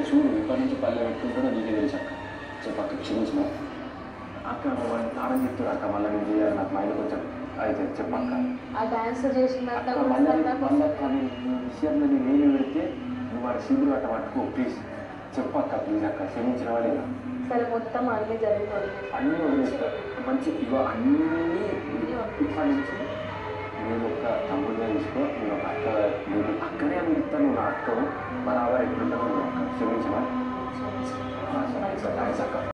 చూడు ఇప్పటి నుంచి పల్లె పెట్టుకుంటాడో నీకే తెలుసు అక్క చెప్పక్క క్షమించిన అక్క వాడిని తాళం చెప్తాడు అక్క మళ్ళీ నేను చేయాలి నాకు మైండ్ కొంచెం అయితే చెప్పక్క ఆ డాన్స్ చేసినంత అక్క మళ్ళీ మళ్ళీ అక్క నేను ఈ విషయంలో నేను ఏమి పెడితే నువ్వు వాడి సీట్లు అట్ట పట్టుకో ప్లీజ్ చెప్పక్క ప్లీజ్ అక్క క్షమించిన లేదా సరే మొత్తం అన్ని జరుగుతుంది అన్నీ వదిలేస్తా మంచి ఇగో అన్నీ ఇప్పటి నుంచి నేను ఒక తమ్ముడిగా తీసుకో నేను ఒక అక్క నేను అక్కనే అడుగుతాను నువ్వు నా అక్క బరాబర్ ఎట్లుంటావు నువ్వు అక్క క్షమించమా థ్యాంక్స్ అక్క